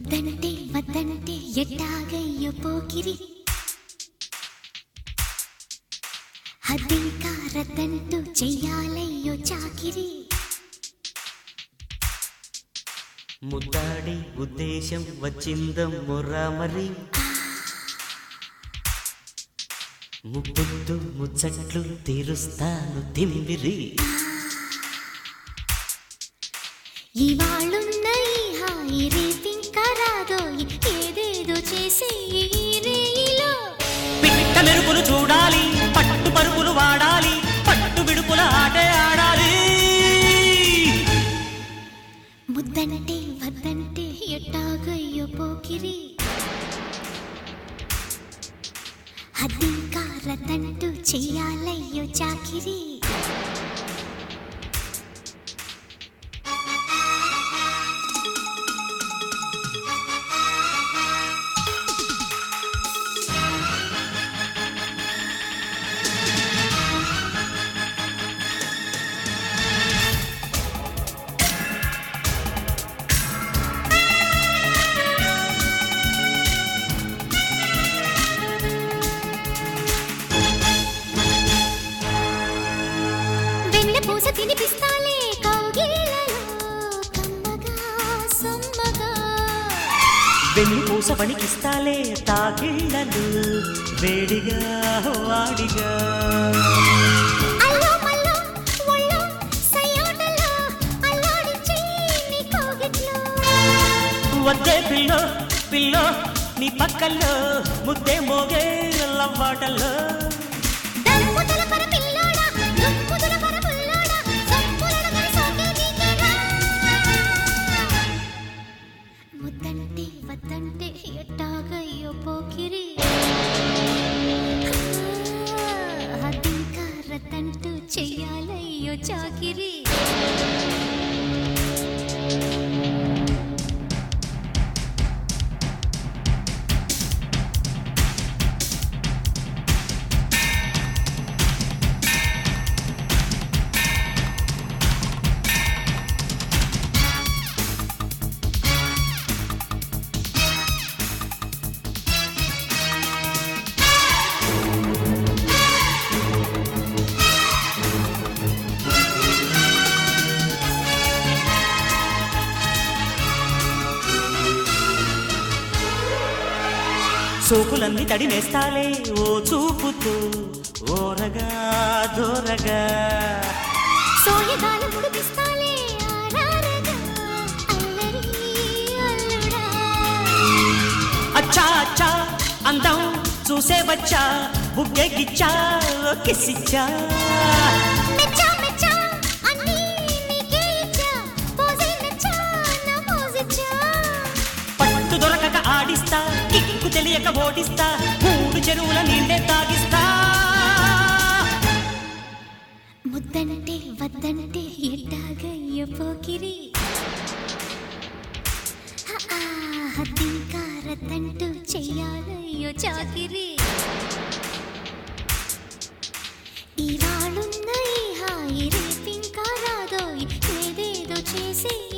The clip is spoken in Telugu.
ముద్దంటే వద్దంటే ఎట్టాగయ్యో పోకిరి హద్దింకా రద్దంటూ చెయ్యాలయ్యో చాకిరి ముద్దాడి ఉద్దేశం వచ్చిందమ్మురా మరి ముప్పొద్దు ముచ్చట్లు తీరుస్తాను తిమిరి ఇవాళున్న ఈ హాయి రేపింకా రాదో ఏదేదో చేసే ఈ రేయిలో పిట్ట మెరుపులు చూడాలి పట్టు పరుపులు వాడాలి పట్టు విడుపుల ఆటే ఆడాలి ముద్దంటే వద్దంటే ఎట్టాగయ్యో పోకిరి హద్దింకా రద్దంటూ చెయ్యాలయ్యో చాకిరి వెన్న పూస తినిపిస్తాలే కౌగిళ్ళలో కమ్మగా సమ్మగా వెన్ను పూస వణికిస్తాలే తాకిళ్ళలు వేడిగా వాడిగా అల్లో మల్లో ఒళ్ళో సయ్యాటలో అల్లాడించి నీ కోగిట్లో వద్దే పిల్లో పిల్లో నీ పక్కల్లో ముద్దే మోగే లవ్వాటల్లో దమ్ముదల పర పిల్లోడా దుమ్ముదల పర పుల్లోడా సప్పులను మరి సోకే నీకేరా ముద్దంటే వద్దంటే ఎట్టాగయ్యో పోకిరి హద్దింకా రద్దంటూ చెయ్యాలయ్యో చాకిరి సోకులన్నీ తడివేస్తాలే ఓ చూపుతూ ఓరగా దోరగా సోయగాలు ముడిపిస్తాలే ఆరారగా అల్లరి అల్లుడా అచ్చా అచ్చా అందం చూసే వచ్చా బుగ్గెగిచ్చా కిసిచ్చా మెచ్చా మెచ్చా అన్నీ నీకే ఇచ్చా పోజే మెచ్చా నా పోజిచ్చా పట్టు దొరకక ఆడిస్తా కిక్కు తెలియక ఓడిస్తా మూడు చెరువుల నీళ్ళే తాగిస్తా ముద్దంటే వద్దంటే ఎట్టాగయ్య పోకిరి హద్దింకా రద్దంటూ చెయ్యాలయ్యో చాకిరి ఇవాళున్న ఈ హాయి రేపింకా రాదో ఏదేదో చేసి